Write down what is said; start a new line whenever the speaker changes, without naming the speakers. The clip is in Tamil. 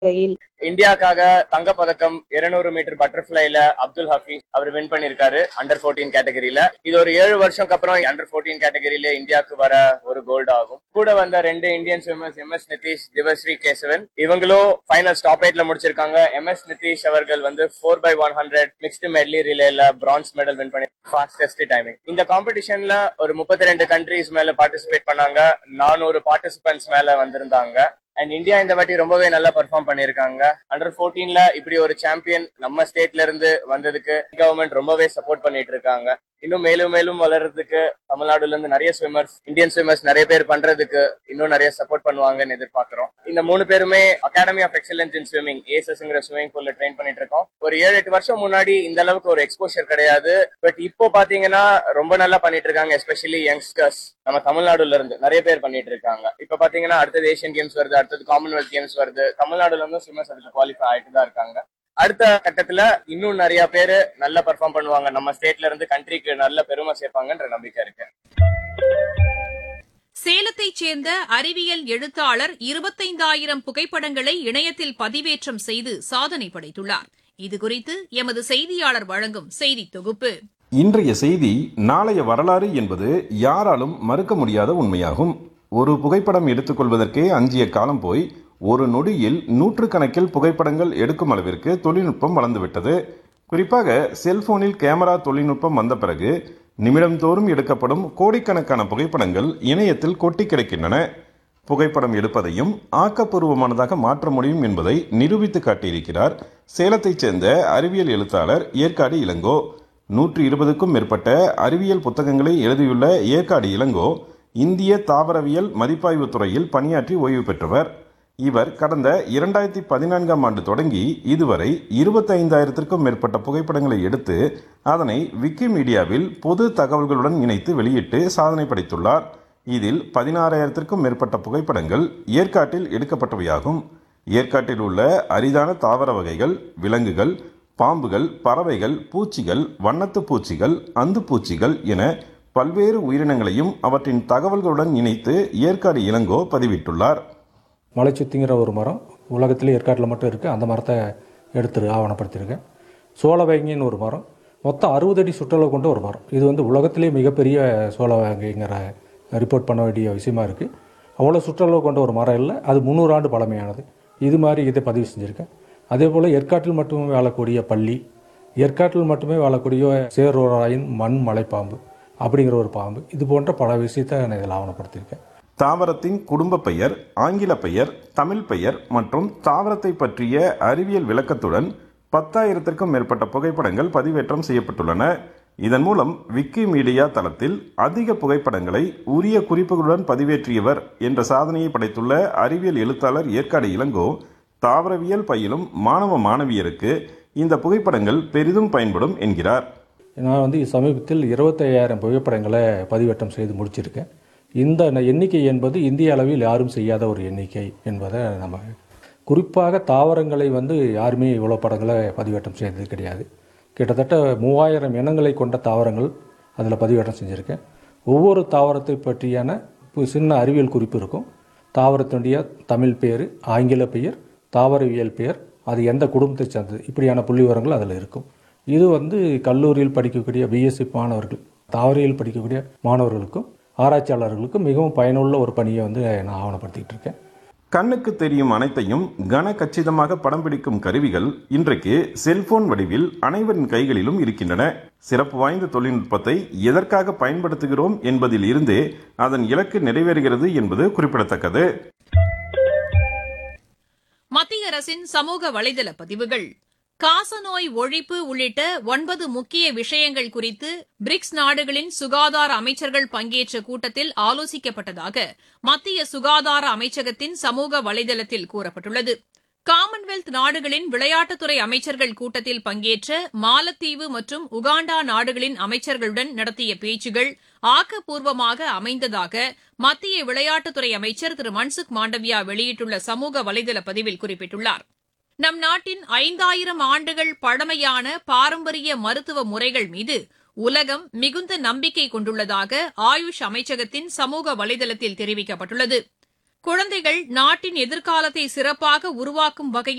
வகையில்
இந்தியாக்காக தங்கப் பதக்கம் 200 மீட்டர் பட்டர்ஃபிளைல அப்துல் ஹபீஸ் அவர் வின் பண்ணிருக்காரு அண்டர் 14 கேட்டகரியில இது ஒரு ஏழு வருஷம்க்கு அப்புறம் அண்டர் 14 கேட்டகரியில இந்தியாவுக்கு வர ஒரு கோல்டு ஆகும் கூட வந்த ரெண்டு Indian swimmers M S Nithish Divasri Kesavan இவங்களும் ஃபைனல் ஸ்டாப் எயிட்ல முடிச்சிருக்காங்க எம் எஸ் நிதிஷ் அவர்கள் வந்து four by one hundred mixed medley ரிலேல பிரான்ஸ் மெடல் வின் பண்ணி ஃபாஸ்டஸ்ட் டைமிங் இந்த காம்படிஷன்ல ஒரு முப்பத்தி ரெண்டு கண்ட்ரீஸ் மேல பார்ட்டிசிபேட் பண்ணாங்க நானூறு பார்ட்டிசிபென்ட்ஸ் மேல வந்திருந்தாங்க அண்ட் இந்தியா இந்த வாட்டி ரொம்பவே நல்லா பெர்ஃபார்ம் பண்ணிருக்காங்க அண்டர் 14ல இப்படி ஒரு சாம்பியன் நம்ம ஸ்டேட்ல இருந்து வந்ததுக்கு கவர்மெண்ட் ரொம்பவே சப்போர்ட் பண்ணிட்டு இருக்காங்க இன்னும் மேலும் மேலும் வளர்றதுக்கு தமிழ்நாடுல இருந்து நிறைய ஸ்விம்மர்ஸ் இந்தியன் ஸ்விம்மர்ஸ் நிறைய பேர் பண்றதுக்கு இன்னும் நிறைய சப்போர்ட் பண்ணுவாங்கன்னு எதிர்பார்க்கிறோம் இந்த மூணு பேருமே academy of excellence in swimming ஏசஸ்ங்கிற ஸ்விமிங் பூல்ல ட்ரெயின் பண்ணிட்டு இருக்கோம் ஒரு ஏழு எட்டு வருஷம் முன்னாடி இந்த அளவுக்கு ஒரு எக்ஸ்போஷர் கிடையாது பட் இப்போ பாத்தீங்கன்னா ரொம்ப நல்லா பண்ணிட்டு இருக்காங்க எஸ்பெஷலி யங்ஸ்டர்ஸ் நம்ம தமிழ்நாடுல இருந்து நிறைய பேர் பண்ணிட்டு இருக்காங்க இப்ப பாத்தீங்கன்னா அடுத்தது ஏசியன் கேம்ஸ் வருது அடுத்தது காமன்வெல்த் கேம்ஸ் வருது தமிழ்நாடுல இருந்து ஸ்விம்மர்ஸ் அதுக்கு குவாலிஃபை ஆயிட்டு தான் இருக்காங்க அடுத்த கட்டத்துல இன்னும் நிறைய பேரு நல்லா பெர்ஃபார்ம் பண்ணுவாங்க நம்ம ஸ்டேட்ல இருந்து கண்ட்ரிக்கு நல்ல பெருமை சேர்ப்பாங்கன்ற நம்பிக்கை இருக்கு
சேலத்தைச் சேர்ந்த அறிவியல் எழுத்தாளர் இருபத்தைந்தாயிரம் புகைப்படங்களை இணையத்தில் பதிவேற்றம் செய்து சாதனை படைத்துள்ளார் இதுகுறித்து எமது செய்தியாளர் வழங்கும் செய்தி தொகுப்பு
இன்றைய செய்தி நாளைய வரலாறு என்பது யாராலும் மறுக்க முடியாத உண்மையாகும் ஒரு புகைப்படம் எடுத்துக்கொள்வதற்கே அஞ்சிய காலம் போய் ஒரு நொடியில் நூற்றுக்கணக்கில் புகைப்படங்கள் எடுக்கும் அளவிற்கு தொழில்நுட்பம் வளர்ந்துவிட்டது குறிப்பாக செல்போனில் கேமரா தொழில்நுட்பம் வந்த பிறகு நிமிடம்தோறும் எடுக்கப்படும் கோடிக்கணக்கான புகைப்படங்கள் இணையத்தில் கொட்டி கிடக்கின்றன புகைப்படம் எடுப்பதையும் ஆக்கப்பூர்வமானதாக மாற்ற முடியும் என்பதை நிரூபித்து காட்டியிருக்கிறார் சேலத்தைச் சேர்ந்த அறிவியல் எழுத்தாளர் ஏற்காடு இளங்கோ நூற்றி இருபதுக்கும் மேற்பட்ட அறிவியல் புத்தகங்களை எழுதியுள்ள ஏற்காடு இளங்கோ இந்திய தாவரவியல் மதிப்பாய்வு துறையில் பணியாற்றி ஓய்வு பெற்றவர் இவர் கடந்த இரண்டாயிரத்தி பதினான்காம் ஆண்டு தொடங்கி இதுவரை இருபத்தைந்தாயிரத்திற்கும் மேற்பட்ட புகைப்படங்களை எடுத்து அதனை விக்கிமீடியாவில் பொது தகவல்களுடன் இணைத்து வெளியிட்டு சாதனை படைத்துள்ளார் இதில் பதினாறாயிரத்திற்கும் மேற்பட்ட புகைப்படங்கள் ஏற்காட்டில் எடுக்கப்பட்டவையாகும் ஏற்காட்டில் உள்ள அரிதான தாவர வகைகள் விலங்குகள் பாம்புகள் பறவைகள் பூச்சிகள் வண்ணத்து பூச்சிகள் அந்து பூச்சிகள் என பல்வேறு உயிரினங்களையும் அவற்றின் தகவல்களுடன் இணைத்து ஏற்காடு இளங்கோ பதிவிட்டுள்ளார்
மலைச்சுத்திங்கிற ஒரு மரம் உலகத்திலே ஏற்காட்டில் மட்டும் இருக்குது அந்த மரத்தை எடுத்து ஆவணப்படுத்தியிருக்கேன் சோளவேங்கின்னு ஒரு மரம் மொத்தம் அறுபது அடி சுற்றளவு கொண்ட ஒரு மரம் இது வந்து உலகத்திலே மிகப்பெரிய சோளவேங்கிங்கிற ரிப்போர்ட் பண்ண வேண்டிய விஷயமா இருக்குது அவ்வளோ சுற்றளவு கொண்ட ஒரு மரம் இல்லை அது முந்நூறு ஆண்டு பழமையானது இது மாதிரி இதை பதிவு செஞ்சுருக்கேன் அதே போல் ஏற்காட்டில் மட்டுமே வாழக்கூடிய பள்ளி ஏற்காட்டில் மட்டுமே வாழக்கூடிய சேரோராயின் மண் மலைப்பாம்பு அப்படிங்கிற ஒரு பாம்பு இது போன்ற பல விஷயத்தை நான் இதில் ஆவணப்படுத்தியிருக்கேன்
தாவரத்தின் குடும்ப பெயர் ஆங்கில பெயர் தமிழ் பெயர் மற்றும் தாவரத்தை பற்றிய அறிவியல் விளக்கத்துடன் பத்தாயிரத்திற்கும் மேற்பட்ட புகைப்படங்கள் பதிவேற்றம் செய்யப்பட்டுள்ளன இதன் மூலம் விக்கிமீடியா தளத்தில் அதிக புகைப்படங்களை உரிய குறிப்புகளுடன் பதிவேற்றியவர் என்ற சாதனையை படைத்துள்ள அறிவியல் எழுத்தாளர் ஏற்காடு இளங்கோ தாவரவியல் பயிலும் மாணவ மாணவியருக்கு இந்த புகைப்படங்கள் பெரிதும் பயன்படும் என்கிறார்
நான் வந்து சமீபத்தில் இருபத்தையாயிரம் புகைப்படங்களை பதிவேற்றம் செய்து முடிச்சிருக்கேன் இந்த ந- எண்ணிக்கை என்பது இந்திய அளவில் யாரும் செய்யாத ஒரு எண்ணிக்கை என்பதை நம்ம குறிப்பாக தாவரங்களை வந்து யாருமே இவ்வளோ படங்களை பதிவேற்றம் செய்தது கிடையாது கிட்டத்தட்ட மூவாயிரம் இனங்களை கொண்ட தாவரங்கள் அதில் பதிவேற்றம் செஞ்சுருக்கேன் ஒவ்வொரு தாவரத்தை பற்றியான பு- சின்ன அறிவியல் குறிப்பு இருக்கும் தாவரத்தினுடைய தமிழ் பெயர் ஆங்கில பெயர் தாவரவியல் பெயர் அது எந்த குடும்பத்தை சேர்ந்தது இப்படியான புள்ளி விவரங்கள் அதில் இருக்கும் இது வந்து கல்லூரியில் படிக்கக்கூடிய பிஎஸ்சி மாணவர்கள் தாவரியல் படிக்கக்கூடிய மாணவர்களுக்கும் ஆராய்ச்சியாளர்களுக்கும் மிகவும் பயனுள்ள ஒரு பணியை வந்து நான் ஆவணப்படுத்திக்கிட்டு இருக்கேன்
கண்ணுக்கு தெரியும் அனைத்தையும் கன கச்சிதமாக படம் பிடிக்கும் கருவிகள் இன்றைக்கு செல்போன் வடிவில் அனைவரின் கைகளிலும் இருக்கின்றன சிறப்பு வாய்ந்த தொழில்நுட்பத்தை எதற்காக பயன்படுத்துகிறோம் என்பதில் இருந்தே அதன் இலக்கு நிறைவேறுகிறது என்பது குறிப்பிடத்தக்கது
மத்திய அரசின் சமூக வலைதள பதிவுகள் காசநோய் ஒழிப்பு உள்ளிட்ட ஒன்பது முக்கிய விஷயங்கள் குறித்து பிரிக்ஸ் நாடுகளின் சுகாதார அமைச்சர்கள் பங்கேற்ற கூட்டத்தில் ஆலோசிக்கப்பட்டதாக மத்திய சுகாதார அமைச்சகத்தின் சமூக வலைதளத்தில் கூறப்பட்டுள்ளது காமன்வெல்த் நாடுகளின் விளையாட்டுத்துறை அமைச்சர்கள் கூட்டத்தில் பங்கேற்ற மாலத்தீவு மற்றும் உகாண்டா நாடுகளின் அமைச்சர்களுடன் நடத்திய பேச்சுகள் ஆக்கப்பூர்வமாக அமைந்ததாக மத்திய விளையாட்டுத்துறை அமைச்சர் திரு மன்சுக் மாண்டவியா வெளியிட்டுள்ள சமூக வலைதள பதிவில் குறிப்பிட்டுள்ளார் நம் நாட்டின் ஐந்தாயிரம் ஆண்டுகள் பழமையான பாரம்பரிய மருத்துவ முறைகள் மீது உலகம் மிகுந்த நம்பிக்கை கொண்டுள்ளதாக ஆயுஷ் அமைச்சகத்தின் சமூக வலைதளத்தில் தெரிவிக்கப்பட்டுள்ளது குழந்தைகள் நாட்டின் எதிர்காலத்தை சிறப்பாக உருவாக்கும் வகையில்